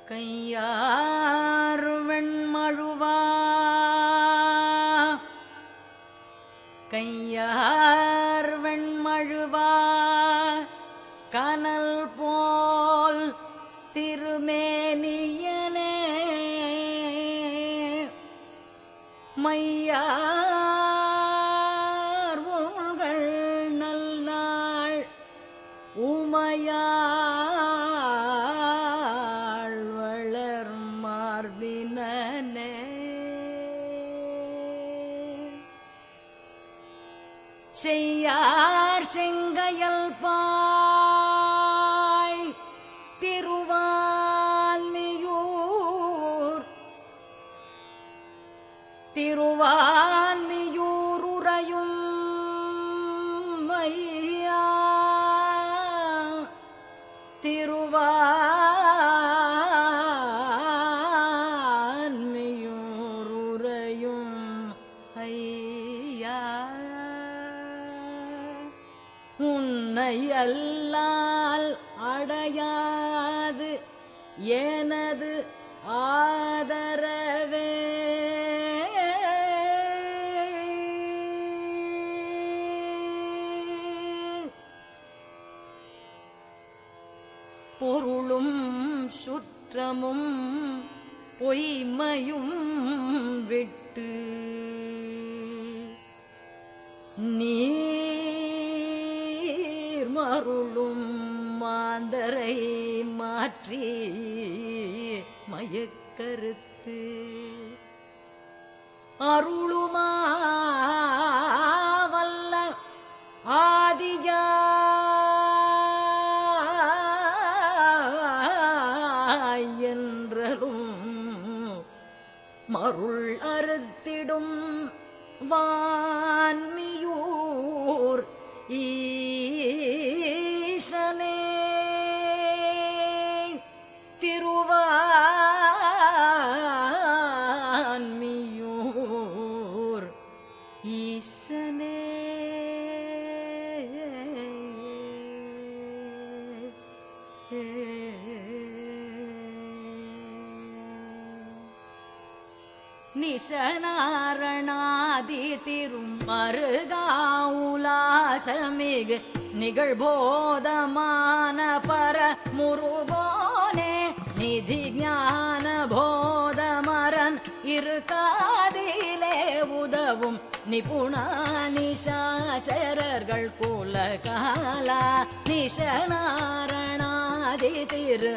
கையார் வெண்மழுவா கையார் வெண்மழுவா கனல் போல் திருமேனியனே மையார் உங்கள் நல்நாள் உமையாள் வளர் மார்பினே செய்யார் செங்கையல் பாய் திருவான்மியூர் திருவான்மியூர் உறையும் ஐயா திருவான்மியூர் உறையும் ஐயா உன்னை அல்லால் அடையாது எனது ஆதரவே பொருளும் சுற்றமும் பொய்மையும் விட்டு நீர் மருளும் மாந்தரை மாற்றி மயக்கருத்து அருளுமாவல்ல ஆதியா என்றலும் மருள் அறுத்திடும் வான்மியூர் ஈசனே திருவான்மியூர் ஈசனே நிசனாரணாதி திரும் மருகாவுலாசமிகு நிகழ்போதமான பர முருகோனே நிதி ஞான போதமரன் இரு காதிலே உதவும் நிபுணா நிஷாச்சரர்கள் குலகாலா நிஷனாரணாதி திரு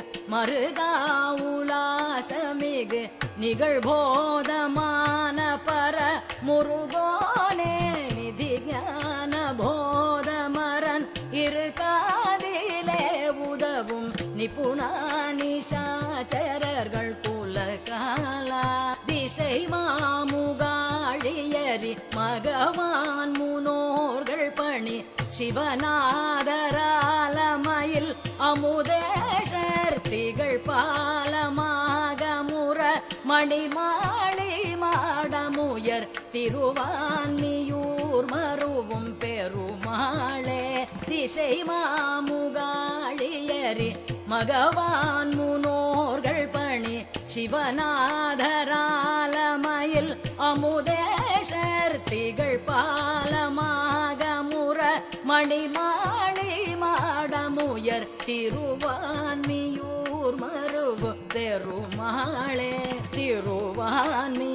மருகாவுலாசமிகு நிகழ்போதமான பர முருகோனே நிதி ஞான போதமரன் இரு காதிலே உதவும் நிபுணா நிஷாச்சரர்கள் குலகாலா திசை மாமுகாழியரி மகவான் முனோர்கள் பணி சிவநாதராலமயில் அமுதேஷர் திகழ் பாலமாக முற மணிமாளி மாடமுயர் திருவான்மியூர் மருவும் பெருமாளே திசை மாமுகாழியரி மகவான் முனோர்கள் பணி சிவநாதராலமயில் அமுதேஷர் திகழ் பாலமாக முற மணிமாளி மாடமுயர் திருவான்மியூர் மருவு பெருமாளே திருவான்மி